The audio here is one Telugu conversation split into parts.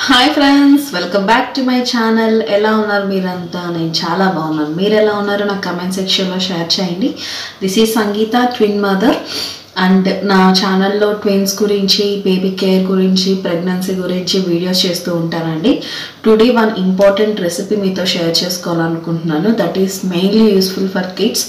Hi friends welcome back to my channel ఎలా ఉన్నారు మీరంతా నేను చాలా బాగున్నాను మీరు ఎలా ఉన్నారో నాకు కమెంట్ సెక్షన్లో షేర్ చేయండి this is Sangeetha twin mother and నా ఛానల్లో ట్విన్స్ గురించి బేబీ కేర్ గురించి ప్రెగ్నెన్సీ గురించి వీడియోస్ చేస్తూ ఉంటానండి టుడే వన్ ఇంపార్టెంట్ రెసిపీ మీతో షేర్ చేసుకోవాలనుకుంటున్నాను that is mainly useful for kids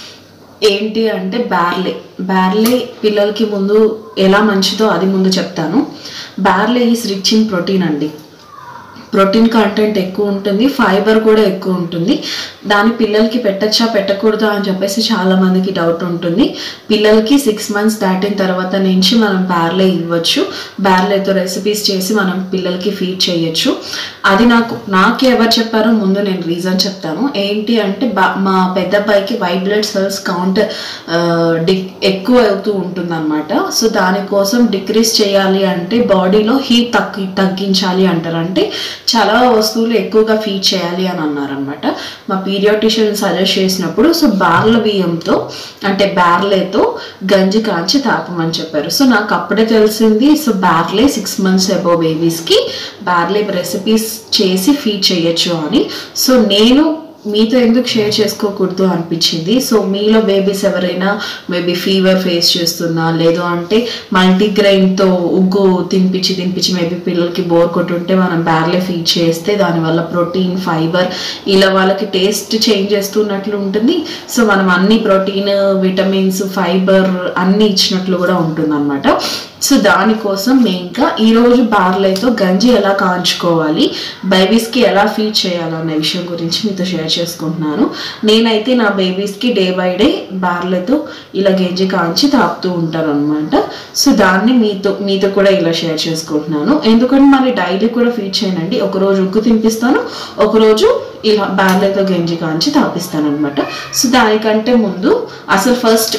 ఏంటి అంటే బ్యార్లే బ్యార్లే పిల్లలకి ముందు ఎలా మంచిదో అది ముందు చెప్తాను barley is rich in protein అండి ప్రోటీన్ కంటెంట్ ఎక్కువ ఉంటుంది ఫైబర్ కూడా ఎక్కువ ఉంటుంది దాన్ని పిల్లలకి పెట్టచ్చా పెట్టకూడదా అని చెప్పేసి చాలా మందికి డౌట్ ఉంటుంది పిల్లలకి సిక్స్ మంత్స్ దాటిన తర్వాత నుంచి మనం బ్యార్లే ఇవ్వచ్చు బ్యార్లేతో రెసిపీస్ చేసి మనం పిల్లలకి ఫీడ్ చేయొచ్చు అది నాకు నాకు ఎవరు చెప్పారో ముందు నేను రీజన్ చెప్తాను ఏంటి అంటే బా మా పెద్ద అబ్బాయికి వైట్ బ్లడ్ సెల్స్ కౌంట్ డిక్ ఎక్కువ అవుతూ ఉంటుందన్నమాట సో దానికోసం డిక్రీస్ చేయాలి అంటే బాడీలో హీట్ తగ్గి తగ్గించాలి అంటారు అంటే చాలా వస్తువులు ఎక్కువగా ఫీడ్ చేయాలి అని అన్నారనమాట మా పీరియాటిషియన్ సజెస్ట్ చేసినప్పుడు సో బార్ల బియ్యంతో అంటే బ్యార్లేతో గంజి కాంచి తాపమని చెప్పారు సో నాకు అప్పుడే తెలిసింది so barley six months above బేబీస్కి బ్యార్లే రెసిపీస్ చేసి ఫీడ్ చేయొచ్చు అని సో నేను మీతో ఎందుకు షేర్ చేసుకోకూడదు అనిపించింది సో మీలో బేబీస్ ఎవరైనా మేబీ ఫీవర్ ఫేస్ చేస్తున్నా లేదు అంటే మల్టీగ్రెయిన్తో ఉగ్గు తినిపించి తినిపించి మేబీ పిల్లలకి బోర్ కొట్టుంటే మనం బ్యార్లే ఫీడ్ చేస్తే దానివల్ల ప్రోటీన్ ఫైబర్ ఇలా వాళ్ళకి టేస్ట్ చేంజ్ చేస్తున్నట్లు ఉంటుంది సో మనం అన్ని ప్రోటీన్ విటమిన్స్ ఫైబర్ అన్ని ఇచ్చినట్లు కూడా ఉంటుంది అనమాట సో దానికోసం మెయిన్గా ఈరోజు బార్లైతో గంజి ఎలా కాంచుకోవాలి బేబీస్కి ఎలా ఫీడ్ చేయాలన్న విషయం గురించి మీతో షేర్ చేసుకుంటున్నాను నేనైతే నా బేబీస్కి డే బై డే బార్లతో ఇలా గంజి కాంచి తాపుతూ ఉంటాను అనమాట సో దాన్ని మీతో మీతో కూడా ఇలా షేర్ చేసుకుంటున్నాను ఎందుకంటే మరి డైలీ కూడా ఫీడ్ చేయనండి ఒకరోజు ఉగ్గు తినిపిస్తాను ఒకరోజు ఇలా బార్లతో గంజి కాంచి తాపిస్తాను అనమాట సో దానికంటే ముందు అసలు ఫస్ట్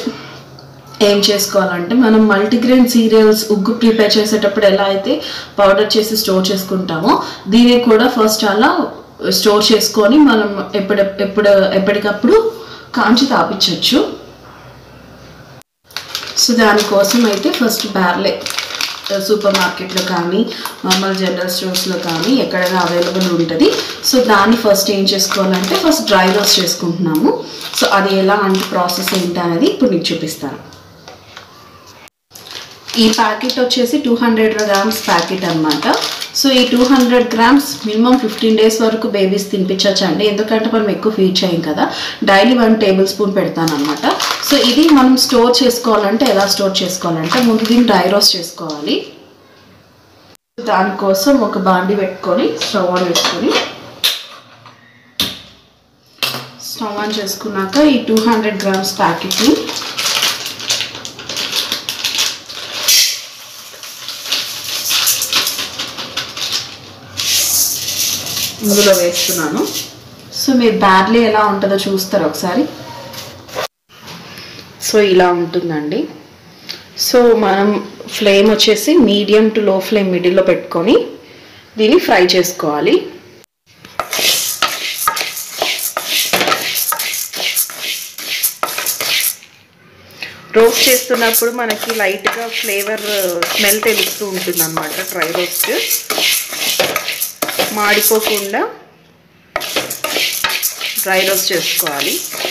ఏం చేసుకోవాలంటే మనం మల్టీగ్రెయిన్ సీరియల్స్ ఉగ్గు ప్రిపేర్ చేసేటప్పుడు ఎలా అయితే పౌడర్ చేసి స్టోర్ చేసుకుంటామో దీన్ని కూడా ఫస్ట్ అలా స్టోర్ చేసుకొని మనం ఎప్పుడు ఎప్పుడు ఎప్పటికప్పుడు కాంచి తాపించవచ్చు సో దానికోసం అయితే ఫస్ట్ బ్యార్లే సూపర్ మార్కెట్లో కానీ నార్మల్ జనరల్ స్టోర్స్లో కానీ ఎక్కడైనా అవైలబుల్ ఉంటుంది సో దాన్ని ఫస్ట్ ఏం చేసుకోవాలంటే ఫస్ట్ డ్రై రోస్ట్ చేసుకుంటున్నాము సో అది ఎలా అంటే ప్రాసెస్ ఏంటి అనేది ఇప్పుడు మీకు చూపిస్తాను ఈ ప్యాకెట్ వచ్చేసి టూ హండ్రెడ్ గ్రామ్స్ ప్యాకెట్ అనమాట సో ఈ two hundred grams minimum fifteen days వరకు బేబీస్ తినిపించవచ్చు అండి ఎందుకంటే మనం ఎక్కువ ఫీడ్ చేయం కదా డైలీ వన్ టేబుల్ స్పూన్ పెడతాను అనమాట సో ఇది మనం స్టోర్ చేసుకోవాలంటే ఎలా స్టోర్ చేసుకోవాలంటే ముందు దీన్ని డ్రై రోస్ట్ చేసుకోవాలి దానికోసం ఒక బాండి పెట్టుకొని స్టవ్ ఆన్ వేసుకొని స్టవ్ ఆన్ చేసుకున్నాక ఈ టూ హండ్రెడ్ గ్రామ్స్ ప్యాకెట్ని ఇందులో వేస్తున్నాను సో మీరు బ్యార్లీ ఎలా ఉంటుందో చూస్తారు ఒకసారి సో ఇలా ఉంటుందండి సో మనం ఫ్లేమ్ వచ్చేసి మీడియం టు లో ఫ్లేమ్ మిడిల్లో పెట్టుకొని దీన్ని ఫ్రై చేసుకోవాలి రోస్ట్ చేస్తున్నప్పుడు మనకి లైట్గా ఫ్లేవర్ స్మెల్ తెలుస్తూ ఉంటుంది అనమాట డ్రై రోస్ట్ మాడిపోకుండా డ్రై రోస్ట్ చేసుకోవాలి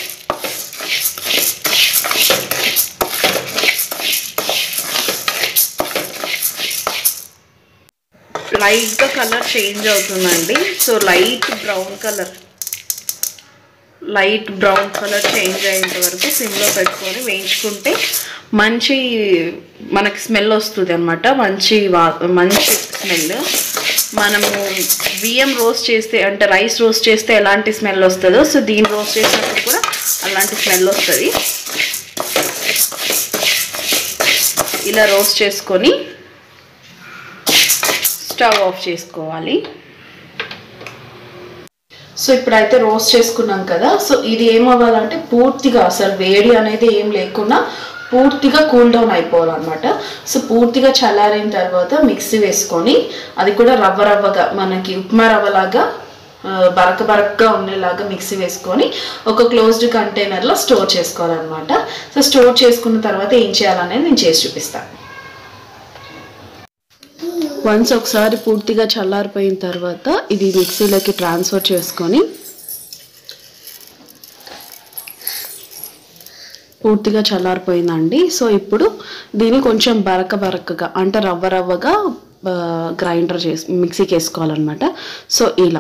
లైట్గా కలర్ చేంజ్ అవుతుందండి so light brown colour light brown colour change అయ్యేంత వరకు సిమ్లో పెట్టుకొని వేయించుకుంటే మంచి మనకి స్మెల్ వస్తుంది అనమాట మంచి వా మంచి స్మెల్ మనము బియ్యం రోస్ట్ చేస్తే అంటే రైస్ రోస్ట్ చేస్తే ఎలాంటి స్మెల్ వస్తుందో సో దీన్ని రోస్ట్ చేసినప్పుడు కూడా అలాంటి స్మెల్ వస్తుంది ఇలా రోస్ట్ చేసుకొని స్టవ్ ఆఫ్ చేసుకోవాలి సో ఇప్పుడైతే రోస్ట్ చేసుకున్నాం కదా సో ఇది ఏమవ్వాలంటే పూర్తిగా అసలు వేడి అనేది ఏం లేకుండా పూర్తిగా కూల్ డౌన్ అయిపోవాలన్నమాట సో పూర్తిగా చల్లారిన తర్వాత మిక్సీ వేసుకొని అది కూడా రవ్వ రవ్వగా మనకి ఉప్మా రవ్వలాగా బరక బరకగా ఉండేలాగా మిక్సీ వేసుకొని ఒక క్లోజ్డ్ కంటైనర్లో స్టోర్ చేసుకోవాలన్నమాట సో స్టోర్ చేసుకున్న తర్వాత ఏం చేయాలనేది నేను చేసి చూపిస్తాను వన్స్ ఒకసారి పూర్తిగా చల్లారిపోయిన తర్వాత ఇది మిక్సీలోకి ట్రాన్స్ఫర్ చేసుకొని పూర్తిగా చల్లారిపోయిందండి సో ఇప్పుడు దీన్ని కొంచెం బరక బరకగా అంటే రవ్వ రవ్వగా గ్రైండర్ చేసి మిక్సీకి వేసుకోవాలన్నమాట సో ఇలా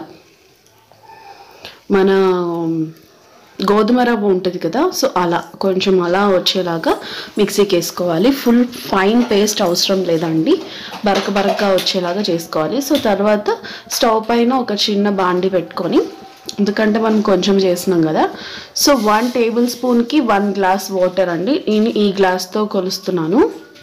మన గోధుమ రవ్వ ఉంటుంది కదా సో అలా కొంచెం అలా వచ్చేలాగా మిక్సీకి వేసుకోవాలి ఫుల్ ఫైన్ పేస్ట్ అవసరం లేదండి బరక బరకగా వచ్చేలాగా చేసుకోవాలి సో తర్వాత స్టవ్ పైన ఒక చిన్న బాండి పెట్టుకొని ఎందుకంటే మనం కొంచెం చేసినాం కదా సో వన్ టేబుల్ స్పూన్కి వన్ గ్లాస్ వాటర్ అండి నేను ఈ గ్లాస్తో కొలుస్తున్నాను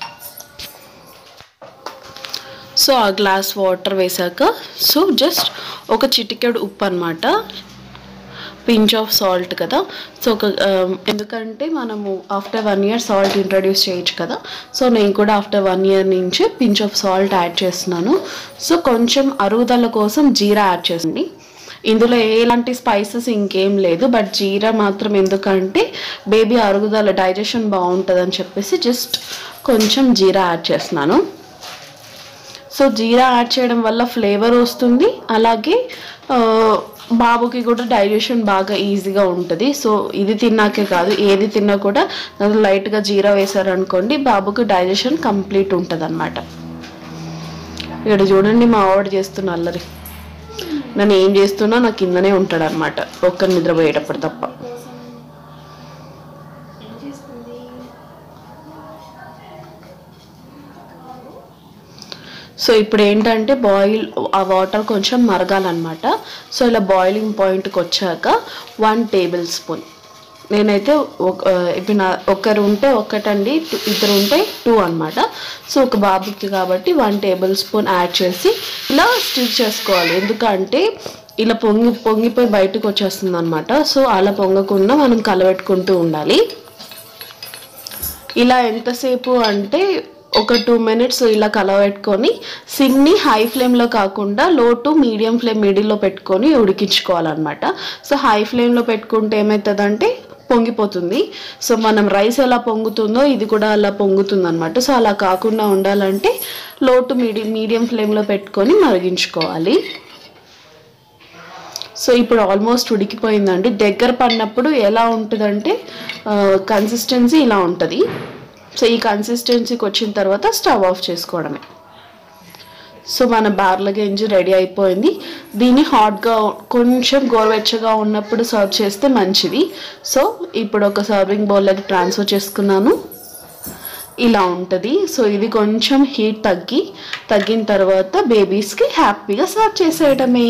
సో ఆ గ్లాస్ వాటర్ వేసాక సో జస్ట్ ఒక చిటికెడు ఉప్పు అనమాట పించ్ ఆఫ్ సాల్ట్ కదా సో ఒక ఆ, ఎందుకంటే మనము after one year salt introduce చేయొచ్చు కదా సో నేను కూడా ఆఫ్టర్ వన్ ఇయర్ నుంచి పించ్ ఆఫ్ సాల్ట్ యాడ్ చేస్తున్నాను సో కొంచెం అరుగుదల కోసం జీరా యాడ్ చేయండి ఇందులో ఎలాంటి స్పైసెస్ ఇంకేం లేదు బట్ జీరా మాత్రం ఎందుకంటే బేబీ అరుగుదల డైజెషన్ బాగుంటుందని చెప్పేసి జస్ట్ కొంచెం జీరా యాడ్ చేస్తున్నాను సో జీరా యాడ్ చేయడం వల్ల ఫ్లేవర్ వస్తుంది అలాగే ఆ, బాబుకి కూడా డైజెషన్ బాగా ఈజీగా ఉంటుంది సో ఇది తిన్నాకే కాదు ఏది తిన్నా కూడా దాంట్లో లైట్గా జీరా వేశారనుకోండి బాబుకి డైజెషన్ కంప్లీట్ ఉంటుంది అనమాట ఇక్కడ చూడండి మా ఆవిడ చేస్తున్న అల్లరి నన్ను ఏం చేస్తున్నా నా కిందనే ఉంటాడు అనమాట ఒక్కరి నిద్రపోయేటప్పుడు తప్ప సో ఇప్పుడు ఏంటంటే బాయిల్ ఆ వాటర్ కొంచెం మరగాలన్నమాట సో ఇలా బాయిలింగ్ పాయింట్కి వచ్చాక వన్ టేబుల్ స్పూన్ నేనైతే ఒక ఇప్పుడు నా ఒకరు ఉంటే ఒకటండి టు- ఇద్దరు ఉంటే టూ అన్నమాట సో ఒక బాబుకి కాబట్టి వన్ టేబుల్ స్పూన్ యాడ్ చేసి ఇలా స్టిర్ చేసుకోవాలి ఎందుకంటే ఇలా పొంగి పొంగిపోయి బయటకు వచ్చేస్తుంది అనమాట సో అలా పొంగకుండా మనం కలబెట్టుకుంటూ ఉండాలి ఇలా ఎంతసేపు అంటే ఒక టూ మినిట్స్ ఇలా కలబెట్టుకొని సిమ్ని హై ఫ్లేమ్లో కాకుండా లో టు మీడియం ఫ్లేమ్ మిడిల్లో పెట్టుకొని ఉడికించుకోవాలన్నమాట సో హై ఫ్లేమ్లో పెట్టుకుంటే ఏమవుతుందంటే పొంగిపోతుంది సో మనం రైస్ ఎలా పొంగుతుందో ఇది కూడా అలా పొంగుతుంది అనమాట సో అలా కాకుండా ఉండాలంటే లో టు మీడియం మీడియం ఫ్లేమ్లో పెట్టుకొని మరిగించుకోవాలి సో ఇప్పుడు ఆల్మోస్ట్ ఉడికిపోయిందండి దగ్గర పడినప్పుడు ఎలా ఉంటుందంటే కన్సిస్టెన్సీ ఇలా ఉంటుంది సో ఈ కన్సిస్టెన్సీకి వచ్చిన తర్వాత స్టవ్ ఆఫ్ చేసుకోవడమే సో మన బార్ల గంజి రెడీ అయిపోయింది దీన్ని హాట్గా కొంచెం గోరువెచ్చగా ఉన్నప్పుడు సర్వ్ చేస్తే మంచిది సో ఇప్పుడు ఒక సర్వింగ్ బౌల్లోకి ట్రాన్స్ఫర్ చేసుకున్నాను ఇలా ఉంటుంది సో ఇది కొంచెం హీట్ తగ్గి తగ్గిన తర్వాత బేబీస్కి హ్యాపీగా సర్వ్ చేసేయడమే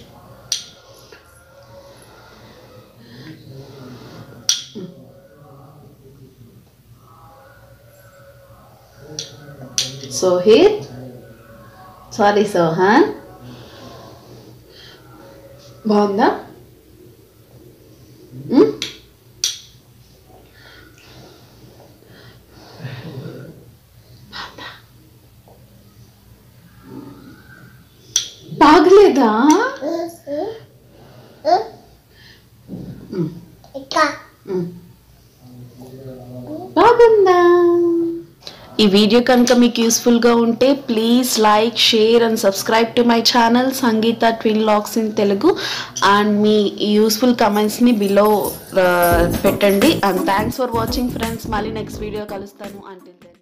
సో here సారీ సోహాన్ బాగుందా మ్? బాగలేదా మ్. మ్. బాగుందా ఈ వీడియో కనుక మీకు యూస్ఫుల్గా ఉంటే please like share and subscribe to my channel Sangeetha twin locks in Telugu and మీ యూస్ఫుల్ కమెంట్స్ని బిలో పెట్టండి and thanks for watching friends మళ్ళీ నెక్స్ట్ వీడియో కలుస్తాను అంటే